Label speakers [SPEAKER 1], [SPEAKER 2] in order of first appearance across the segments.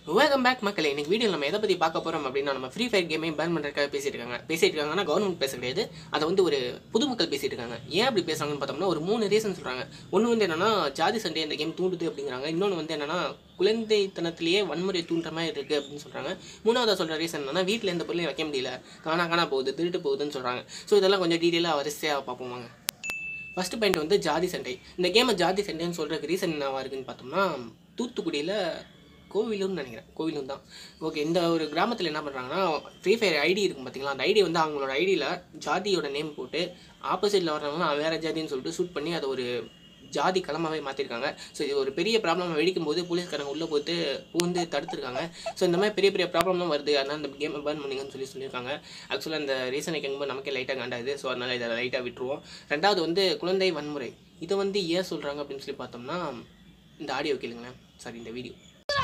[SPEAKER 1] welcome back மக்களே இன்னைக்கு video நம்ம எதை பற்றி பார்க்க போகிறோம் அப்படின்னா நம்ம ஃப்ரீ ஃபயர் கேமையும் பேன் பண்ணுறதுக்காக பேசிட்டு இருக்காங்க பேசிட்டு இருக்காங்கன்னா கவர்மெண்ட் பேச கிடையாது அதை வந்து ஒரு பொதுமக்கள் பேசிட்டு இருக்காங்க ஏன் அப்படி பேசுறாங்கன்னு பார்த்தோம்னா ஒரு மூணு ரீசன் சொல்கிறாங்க ஒன்று வந்து என்னன்னா ஜாதி சண்டை இந்த கேம் தூண்டுது அப்படிங்கிறாங்க இன்னொன்று வந்து என்னன்னா குழந்தைத்தனத்திலேயே வன்முறை தூண்டுற மாதிரி இருக்குது அப்படின்னு சொல்கிறாங்க மூணாவது சொல்கிற ரீசன் என்னன்னா வீட்டில் எந்த பொருளையும் வைக்க முடியல காணா காணா போகுது திருட்டு போகுதுன்னு சொல்கிறாங்க ஸோ இதெல்லாம் கொஞ்சம் டீட்டெயிலாக வரிசையாக பார்ப்போம் வாங்க ஃபர்ஸ்ட் பாயிண்ட் வந்து ஜாதி சண்டை இந்த கேமை ஜாதி சண்டைன்னு சொல்கிறதுக்கு ரீசன் என்னவா இருக்குன்னு பார்த்தோம்னா தூத்துக்குடியில் கோவிலும்னு நினைக்கிறேன் கோவிலும் தான் ஓகே இந்த ஒரு கிராமத்தில் என்ன பண்ணுறாங்கன்னா ஃப்ரீ ஃபயர் ஐடி இருக்கும் பார்த்தீங்களா அந்த ஐடி வந்து அவங்களோட ஐடியில் ஜாதியோட நேம் போட்டு ஆப்போசிட்டில் வர்றவங்க வேறு ஜாதின்னு சொல்லிட்டு ஷூட் பண்ணி அதை ஒரு ஜாதி களமாகவே மாற்றிருக்காங்க ஸோ இது ஒரு பெரிய ப்ராப்ளம் வெடிக்கும் போது போலீஸ்காரங்க உள்ளே போட்டு பூந்து தடுத்துருக்காங்க ஸோ இந்த மாதிரி பெரிய பெரிய ப்ராப்ளம்லாம் வருது அதனால் இந்த கேமை பேர்ன் பண்ணுங்கன்னு சொல்லி சொல்லியிருக்காங்க ஆக்சுவலாக இந்த ரீசனை கேட்கும்போது நமக்கே லைட்டாக காண்டாது ஸோ அதனால் இதை லைட்டாக விட்டுருவோம் ரெண்டாவது வந்து குழந்தை வன்முறை இதை வந்து ஏன் சொல்கிறாங்க அப்படின்னு சொல்லி பார்த்தோம்னா இந்த ஆடியோ கேளுங்களேன் சாரி இந்த வீடியோ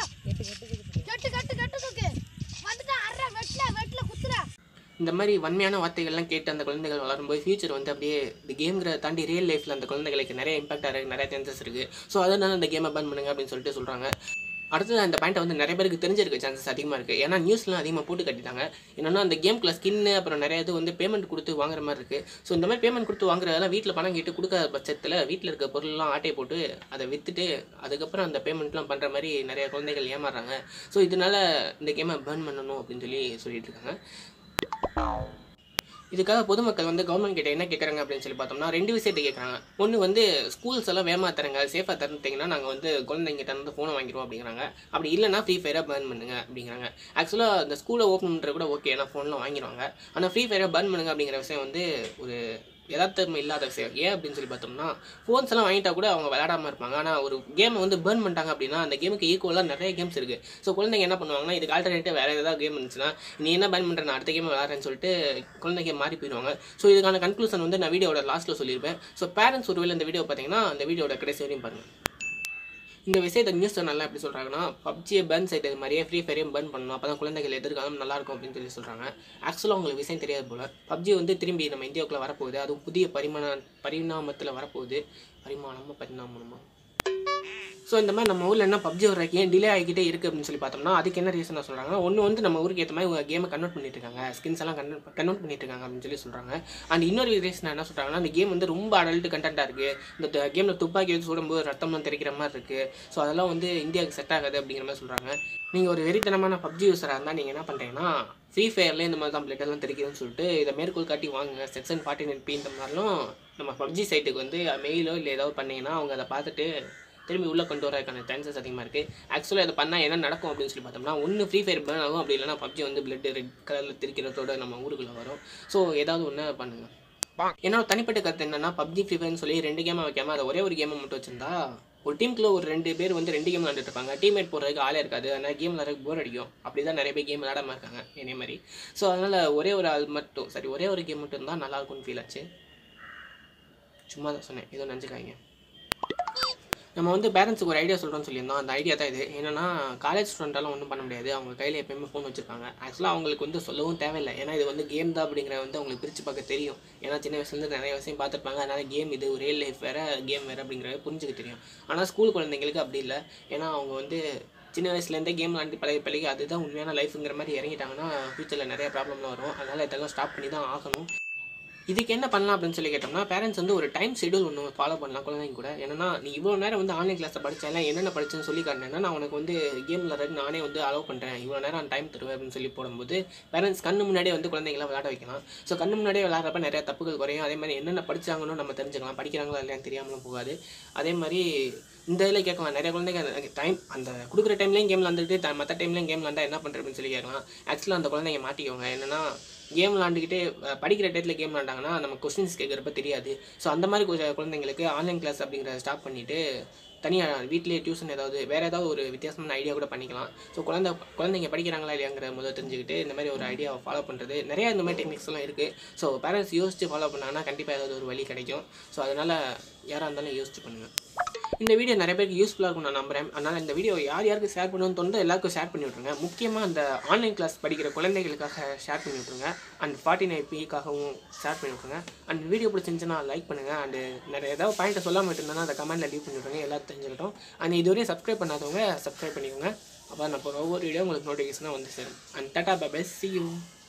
[SPEAKER 2] கட்டு கட்டு கட்டு தூக்கு வந்துட்டா அற வெட்ல வெட்ல குத்துற
[SPEAKER 1] இந்த மாதிரி வன்மையான வார்த்தைகள்லாம் கேட்டு அந்த குழந்தைகள் வளரும்போது ஃபியூச்சர் வந்து அப்படியே இந்த கேம்ங்கிற தாண்டி ரியல் லைஃப்பில் அந்த குழந்தைகளுக்கு நிறைய இம்பாக்ட் ஆகிருக்கு நிறைய சான்சஸ் இருக்குது ஸோ அதனால இந்த கேமை பேன் பண்ணுங்க அப்படின்னு சொல்லிட்டு சொல்கிறாங்க அடுத்தது அந்த பாயிண்ட்டை வந்து நிறைய பேருக்கு தெரிஞ்சிருக்க சான்சஸ் அதிகமாக இருக்குது ஏன்னா நியூஸ்லாம் அதிகமாக போட்டு கட்டிட்டாங்க என்னன்னா அந்த கேம்குள்ள ஸ்கின்னு அப்புறம் நிறைய இது வந்து பேமெண்ட் கொடுத்து வாங்குற மாதிரி இருக்குது ஸோ இந்த மாதிரி பேமெண்ட் கொடுத்து வாங்குறதெல்லாம் வீட்டில் பணம் கேட்டு கொடுக்காத பட்சத்தில் வீட்டில் இருக்க பொருள்லாம் ஆட்டையை போட்டு அதை விற்றுட்டு அதுக்கப்புறம் அந்த பேமெண்ட்லாம் பண்ணுற மாதிரி நிறைய குழந்தைகள் ஏமாறுறாங்க ஸோ இதனால இந்த கேமை பேர்ன் பண்ணணும் அப்படின்னு சொல்லி சொல்லிட்டு இருக்காங்க இதுக்காக பொதுமக்கள் வந்து கவர்மெண்ட் கிட்ட என்ன கேட்குறாங்க அப்படின்னு சொல்லி பார்த்தோம்னா ரெண்டு விஷயத்தை கேட்குறாங்க ஒன்று வந்து ஸ்கூல்ஸ் எல்லாம் வேமா தரங்க சேஃபாக தரந்தீங்கன்னா நாங்கள் வந்து குழந்தைங்கிட்ட இருந்து ஃபோனை வாங்கிடுவோம் அப்படிங்கிறாங்க அப்படி இல்லைனா ஃப்ரீ ஃபயராக பேர்ன் பண்ணுங்க அப்படிங்கிறாங்க ஆக்சுவலாக இந்த ஸ்கூலை ஓப்பன் பண்ணுறது கூட ஓகே ஏன்னா ஃபோன்லாம் வாங்கிடுவாங்க ஆனால் ஃப்ரீ ஃபயராக பேர்ன் பண்ணுங்க அப்படிங்கிற விஷயம் வந்து ஒரு யதார்த்தம் இல்லாத விஷயம் ஏன் அப்படின்னு சொல்லி பார்த்தோம்னா ஃபோன்ஸ் எல்லாம் வாங்கிட்டா கூட அவங்க விளையாடாம இருப்பாங்க ஆனால் ஒரு கேமை வந்து பேர்ன் பண்ணிட்டாங்க அப்படின்னா அந்த கேமுக்கு ஈக்குவலாக நிறைய கேம்ஸ் இருக்குது ஸோ குழந்தைங்க என்ன பண்ணுவாங்கன்னா இதுக்கு ஆல்டர்னேட்டிவ் வேறு ஏதாவது கேம் இருந்துச்சுன்னா நீ என்ன பேன் பண்ணுற நான் அடுத்த கேம் விளாட்றேன்னு சொல்லிட்டு குழந்தைங்க மாறி போயிடுவாங்க ஸோ இதுக்கான கன்க்ளூஷன் வந்து நான் வீடியோட லாஸ்ட்டில் சொல்லியிருப்பேன் ஸோ பேரண்ட்ஸ் ஒருவேளை இந்த வீடியோ பார்த்தீங்கன்னா அந்த வீடியோட கடைசி வரையும் பாருங்கள் இந்த விஷயத்தை நியூஸ் சேனல்லாம் எப்படி சொல்கிறாங்கன்னா பப்ஜியை பேன் சைட் இது மாதிரியே ஃப்ரீ ஃபயரையும் பேன் பண்ணணும் அப்போ தான் குழந்தைகள் எதிர்காலம் நல்லா இருக்கும் அப்படின்னு சொல்லி சொல்கிறாங்க ஆக்சுவலாக உங்களுக்கு விஷயம் தெரியாது போல் பப்ஜி வந்து திரும்பி நம்ம இந்தியாவுக்குள்ள வரப்போகுது அதுவும் புதிய பரிமாண பரிணாமத்தில் வரப்போகுது பரிமாணமா பரிணாமமா ஸோ இந்த மாதிரி நம்ம ஊரில் என்ன பப்ஜி வர்றதுக்கு ஏன் டிலே ஆகிக்கிட்டே இருக்குது அப்படின்னு சொல்லி பார்த்தோம்னா அதுக்கு என்ன ரீசனாக சொல்கிறாங்க ஒன்று வந்து நம்ம ஊருக்கு ஏற்ற மாதிரி இவங்க கேமை கன்வெர்ட் பண்ணிட்டு இருக்காங்க ஸ்கின்ஸ் எல்லாம் கன்வெர்ட் கன்வெர்ட் பண்ணிட்டு இருக்காங்க அப்படின்னு சொல்லி சொல்கிறாங்க அண்ட் இன்னொரு ரீசன் என்ன சொல்கிறாங்கன்னா அந்த கேம் வந்து ரொம்ப அடல்ட் கண்டென்ட்டாக இருக்குது இந்த கேமில் துப்பாக்கி வச்சு சுடும்போது ரத்தம்லாம் தெரிக்கிற மாதிரி இருக்குது ஸோ அதெல்லாம் வந்து இந்தியாவுக்கு செட் ஆகாது அப்படிங்கிற மாதிரி சொல்கிறாங்க நீங்கள் ஒரு வெறித்தனமான பப்ஜி யூஸராக இருந்தால் நீங்கள் என்ன பண்ணுறீங்கன்னா ஃப்ரீ ஃபயர்லேயே இந்த மாதிரி தான் பிளட் எல்லாம் தெரிக்கிறதுன்னு சொல்லிட்டு இதை மேற்கோள் காட்டி வாங்குங்க செக்ஷன் ஃபார்ட்டி நைன் பி இந்த மாதிரிலாம் நம்ம பப்ஜி சைட்டுக்கு வந்து மெயிலோ இல்லை ஏதாவது பண்ணீங்கன்னா அவங்க அதை பார்த்துட்டு திரும்பி உள்ளே கொண்டு வரதுக்கான சான்சஸ் அதிகமாக இருக்குது ஆக்சுவலாக இதை பண்ணால் என்ன நடக்கும் அப்படின்னு சொல்லி பார்த்தோம்னா ஒன்று ஃப்ரீ ஃபயர் பேர்ன் ஆகும் அப்படி இல்லைனா பப்ஜி வந்து பிளட் ரெட் கலரில் திரிக்கிறதோட நம்ம ஊருக்குள்ளே வரும் ஸோ ஏதாவது ஒன்று பண்ணுங்க என்னோட தனிப்பட்ட கருத்து என்னன்னா பப்ஜி ஃப்ரீ ஃபயர்னு சொல்லி ரெண்டு கேமை வைக்காம அதை ஒரே ஒரு கேமை மட்டும் வச்சிருந்தா ஒரு டீமுக்குள்ள ஒரு ரெண்டு பேர் வந்து ரெண்டு கேம் விளாண்டுட்டு இருப்பாங்க டீம்மேட் போடுறதுக்கு ஆளே இருக்காது அதனால் கேம் விளாட்றதுக்கு போர் அடிக்கும் அப்படி தான் நிறைய பேர் கேம் விளாடாம இருக்காங்க என்னை மாதிரி ஸோ அதனால் ஒரே ஒரு ஆள் மட்டும் சரி ஒரே ஒரு கேம் மட்டும் இருந்தால் நல்லா இருக்கும்னு ஃபீல் ஆச்சு சும்மா தான் சொன்னேன் ஏதோ நினச்சிக்காங்க நம்ம வந்து பேரண்ட்ஸுக்கு ஒரு ஐடியா சொல்கிறோம்னு சொல்லியிருந்தோம் அந்த ஐடியா தான் இது என்னன்னா காலேஜ் ஸ்டூடெண்ட்டாலும் ஒன்றும் பண்ண முடியாது அவங்க கையில் எப்பயுமே ஃபோன் வச்சிருக்காங்க ஆக்சுவலாக அவங்களுக்கு வந்து சொல்லவும் தேவையில்லை ஏன்னா இது வந்து கேம் தான் அப்படிங்கிற வந்து அவங்களுக்கு பிரித்து பார்க்க தெரியும் ஏன்னா சின்ன வயசுலேருந்து நிறைய விஷயம் பார்த்துருப்பாங்க அதனால் கேம் இது ரியல் லைஃப் வேறு கேம் வேறு அப்படிங்கிறத புரிஞ்சுக்க தெரியும் ஆனால் ஸ்கூல் குழந்தைங்களுக்கு அப்படி இல்லை ஏன்னா அவங்க வந்து சின்ன வயசுலேருந்தே கேம் விளாண்டு பழகி பழகி அதுதான் உண்மையான லைஃப்ங்கிற மாதிரி இறங்கிட்டாங்கன்னா ஃப்யூச்சரில் நிறைய ப்ராப்ளம்லாம் வரும் அதனால் இதெல்லாம் ஸ்டாப் பண்ணி தான் ஆகணும் இதுக்கு என்ன பண்ணலாம் அப்படின்னு சொல்லி கேட்டோம்னா பேரண்ட்ஸ் வந்து ஒரு டைம் ஷெடியூல் ஒன்று ஃபாலோ பண்ணலாம் குழந்தைங்க கூட என்னன்னா நீ இவ்வளோ நேரம் வந்து ஆன்லைன் கிளாஸில் படித்தேன் என்னென்ன படிச்சேன்னு சொல்லி காட்டினேன்னா நான் உனக்கு வந்து கேம் விளாட்றதுக்கு நானே வந்து அலோவ் பண்ணுறேன் இவ்வளோ நேரம் டைம் தருவேன் அப்படின்னு சொல்லி போடும்போது பேரண்ட்ஸ் கண்ணு முன்னாடியே வந்து குழந்தைங்களை விளையாட வைக்கலாம் ஸோ கண்ணு முன்னாடியே விளையாடுறப்ப நிறைய தப்புகள் குறையும் அதே மாதிரி என்னென்ன படிச்சாங்கன்னு நம்ம தெரிஞ்சுக்கலாம் படிக்கிறாங்களா இல்லையான்னு தெரியாமலும் போகாது அதே மாதிரி இந்த இதில் கேட்கலாம் நிறைய குழந்தைங்க டைம் அந்த கொடுக்குற டைம்லேயும் கேம் விளாண்டுட்டு மற்ற டைம்லேயும் கேம் விளாண்டா என்ன பண்ணுறது அப்படின்னு சொல்லி கேட்கலாம் ஆக்சுவலாக அந்த குழந்தைங்க மாட்டிக்கோங்க என்னன்னா கேம் விளாண்டுக்கிட்டே அஹ், படிக்கிற டயத்தில் கேம் விளாண்டாங்கன்னா நம்ம கொஸ்டின்ஸ் கேட்குறப்ப தெரியாது ஸோ அந்த மாதிரி கொஞ்சம் குழந்தைங்களுக்கு ஆன்லைன் கிளாஸ் அப்படிங்கிறத ஸ்டாப் பண்ணிவிட்டு தனியாக வீட்டிலேயே டியூஷன் ஏதாவது வேறு ஏதாவது ஒரு வித்தியாசமான ஐடியா கூட பண்ணிக்கலாம் ஸோ குழந்தை குழந்தைங்க படிக்கிறாங்களா இல்லையாங்கிற முதல் தெரிஞ்சுக்கிட்டு இந்த மாதிரி ஒரு ஐடியாவை ஃபாலோ பண்ணுறது நிறையா இந்த மாதிரி டெக்னிக்ஸ் எல்லாம் இருக்குது ஸோ பேரண்ட்ஸ் யோசித்து ஃபாலோ பண்ணாங்கன்னா கண்டிப்பாக ஏதாவது ஒரு வழி கிடைக்கும் ஸோ அதனால் யாராக இருந்தாலும் யோசிச்சு பண்ணுங்கள் இந்த வீடியோ நிறைய பேருக்கு யூஸ்ஃபுல்லாக இருக்கும் நான் நம்புறேன் அதனால் இந்த வீடியோ யார் யாருக்கு ஷேர் பண்ணணும்னு தோணுதோ எல்லாருக்கும் ஷேர் பண்ணி விட்ருங்க முக்கியமாக அந்த ஆன்லைன் கிளாஸ் படிக்கிற குழந்தைகளுக்காக ஷேர் பண்ணி விட்ருங்க அண்ட் ஃபார்ட்டி நைன் பிக்காகவும் ஷேர் பண்ணி விட்ருங்க அண்ட் வீடியோ பிடிச்சிருந்துச்சுன்னா லைக் பண்ணுங்கள் அண்ட் நிறைய ஏதாவது பாயிண்ட்டை சொல்லாமல் விட்டுருந்தேன்னா அந்த கமெண்ட்டில் லீவ் பண்ணி விட்ருங்க எல்லாரும் தெரிஞ்சுக்கிட்டோம் அண்ட் இதுவரையும் சப்ஸ்கிரைப் பண்ணாதவங்க சப்ஸ்கிரைப் பண்ணிக்கோங்க அப்போ நான் போகிற ஒவ்வொரு வீடியோ உங்களுக்கு நோட்டிஃபிகேஷனாக வந்து சேரும் and tata bye see you